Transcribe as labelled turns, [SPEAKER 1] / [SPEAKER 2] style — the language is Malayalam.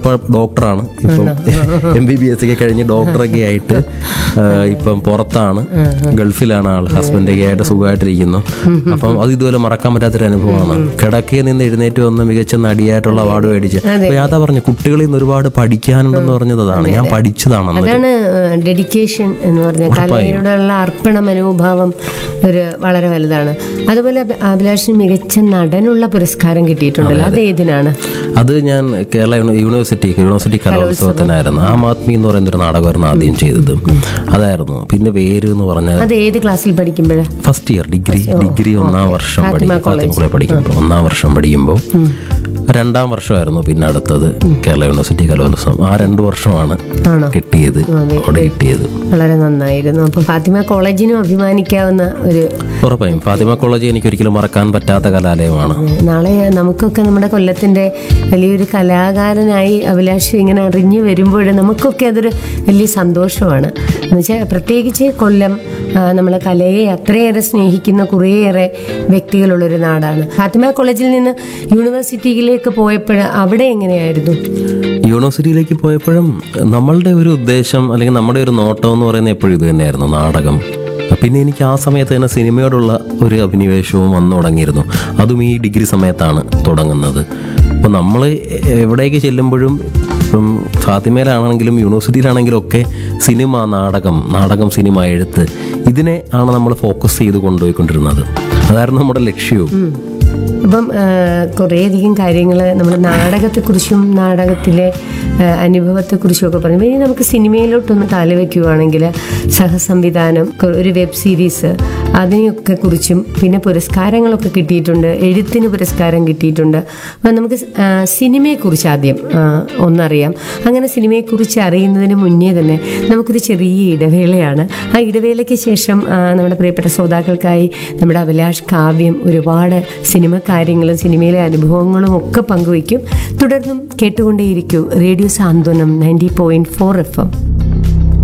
[SPEAKER 1] ഇപ്പൊ ഡോക്ടറാണ് ഇപ്പം എം ബി ബി എസ് ഒക്കെ കഴിഞ്ഞ് ഡോക്ടറൊക്കെ ആയിട്ട് ആ, ഇപ്പം പുറത്താണ് ഗൾഫിലാണ് ആൾ ഹസ്ബൻഡൊക്കെ ആയിട്ട് സുഖമായിട്ടിരിക്കുന്നു അപ്പം അത് ഇതുപോലെ മറക്കാൻ പറ്റാത്തൊരു അനുഭവമാണ് കിടക്കയിൽ നിന്ന് എഴുന്നേറ്റ് വന്ന് മികച്ച നടിയായിട്ടുള്ള അവാർഡ് മേടിച്ച് അപ്പൊ യാഥാ പറഞ്ഞു കുട്ടികളിൽ നിന്ന് ഒരുപാട് പഠിക്കാനുണ്ടെന്ന് പറഞ്ഞത് അതാണ് ഞാൻ പഠിച്ചതാണെന്ന്
[SPEAKER 2] അതാണ് ഡെഡിക്കേഷൻ എന്ന് പറഞ്ഞ കലയോടുള്ള അർപ്പണ മനോഭാവം ഒരു വളരെ വലുതാണ് അതുപോലെ അഭി- അഭിലാഷിന് മികച്ച നടനുള്ള പുരസ്കാരം കിട്ടിയിട്ടുണ്ടല്ലോ അത് ഏതിനാണ്
[SPEAKER 1] അത് ഞാൻ കേരള യൂണി- യൂണിവേഴ്സിറ്റി യൂണിവേഴ്സിറ്റി കലോത്സവത്തിനായിരുന്നു ആം ആദ്മി എന്ന് പറയുന്ന ഒരു നാടകമായിരുന്നു ആദ്യം ചെയ്തത് അതായിരുന്നു പിന്നെ പേര് എന്ന് പറഞ്ഞാൽ
[SPEAKER 2] അത് ഏത് ക്ലാസ്സിൽ പഠിക്കുമ്പോഴാണ്
[SPEAKER 1] ഫസ്റ്റ് ഇയർ ഡിഗ്രി ഡിഗ്രി ഒന്നാം വർഷം പഠിക്കും ഫാത്തിമ പഠിക്കുമ്പോൾ ഒന്നാം വർഷം പഠിക്കുമ്പോൾ രണ്ടാം വർഷമായിരുന്നു പിന്നെ അടുത്തത് കേരള യൂണിവേഴ്സിറ്റി കലോത്സവം ആ രണ്ട് വർഷമാണ്
[SPEAKER 2] ആണോ?
[SPEAKER 1] കിട്ടിയത് അവിടെ കിട്ടിയത്
[SPEAKER 2] വളരെ നന്നായിരുന്നു അപ്പൊ ഫാത്തിമ കോളേജിനും അഭിമാനിക്കാവുന്ന ഒരു
[SPEAKER 1] ഉറപ്പായും ഫാത്തിമ കോളേജ് എനിക്ക് ഒരിക്കലും മറക്കാൻ പറ്റാത്ത കലാലയമാണ്
[SPEAKER 2] നാളെ നമുക്കൊക്കെ നമ്മുടെ കൊല്ലത്തിന്റെ വലിയൊരു കലാകാരനായി അഭിലാഷ് ഇങ്ങനെ അറിഞ്ഞു വരുമ്പോൾ നമുക്കൊക്കെ അതൊരു വലിയ സന്തോഷമാണ് എന്നുവെച്ചാൽ പ്രത്യേകിച്ച് കൊല്ലം നമ്മൾ കലയെ അത്രയേറെ സ്നേഹിക്കുന്ന കുറേയേറെ വ്യക്തികളുള്ളൊരു നാടാണ് ഫാത്തിമ കോളേജിൽ നിന്ന് യൂണിവേഴ്സിറ്റിയിലേക്ക് പോയപ്പോൾ അവിടെ എങ്ങനെയായിരുന്നു
[SPEAKER 1] യൂണിവേഴ്സിറ്റിയിലേക്ക് പോയപ്പോഴും നമ്മളുടെ ഒരു ഉദ്ദേശം അല്ലെങ്കിൽ നമ്മുടെ ഒരു നോട്ടം എന്ന് പറയുന്നത് എപ്പോഴും ഇത് തന്നെയായിരുന്നു നാടകം പിന്നെ എനിക്ക് ആ സമയത്ത് തന്നെ സിനിമയോടുള്ള ഒരു അഭിനിവേശവും വന്നു തുടങ്ങിയിരുന്നു അതും ഈ ഡിഗ്രി സമയത്താണ് തുടങ്ങുന്നത് അപ്പോൾ നമ്മൾ എവിടേക്ക് ചെല്ലുമ്പോഴും ഇപ്പം ഫാത്തിമയിലാണെങ്കിലും യൂണിവേഴ്സിറ്റിയിലാണെങ്കിലും ഒക്കെ സിനിമ നാടകം നാടകം സിനിമ എഴുത്ത് ഇതിനെ ആണ് നമ്മൾ ഫോക്കസ് ചെയ്ത് കൊണ്ടുപോയിക്കൊണ്ടിരുന്നത് അതായിരുന്നു നമ്മുടെ ലക്ഷ്യവും
[SPEAKER 2] അപ്പം ആ, കുറേയധികം കാര്യങ്ങൾ നമ്മൾ നാടകത്തെക്കുറിച്ചും നാടകത്തിലെ ആ, അനുഭവത്തെക്കുറിച്ചും ഒക്കെ പറഞ്ഞു ഇനി നമുക്ക് സിനിമയിലോട്ടൊന്ന് കാലുവെക്കുകയാണെങ്കിൽ സഹസംവിധാനം കൊ- ഒരു വെബ് സീരീസ് അതിനെയൊക്കെ കുറിച്ചും പിന്നെ പുരസ്കാരങ്ങളൊക്കെ കിട്ടിയിട്ടുണ്ട് എഴുത്തിന് പുരസ്കാരം കിട്ടിയിട്ടുണ്ട് അപ്പം നമുക്ക് സ്- ആ, സിനിമയെക്കുറിച്ച് ആദ്യം ആ, ഒന്നറിയാം അങ്ങനെ സിനിമയെക്കുറിച്ച് അറിയുന്നതിന് മുന്നേ തന്നെ നമുക്കൊരു ചെറിയ ഇടവേളയാണ് ആ ഇടവേളയ്ക്ക് ശേഷം ആ, നമ്മുടെ പ്രിയപ്പെട്ട ശ്രോതാക്കൾക്കായി നമ്മുടെ അഭിലാഷ് കാവ്യം ഒരുപാട് സിനിമ കാര്യങ്ങളും സിനിമയിലെ അനുഭവങ്ങളും ഒക്കെ പങ്കുവയ്ക്കും തുടർന്നും കേട്ടുകൊണ്ടേയിരിക്കൂ radio Santhwanam ninety point four F M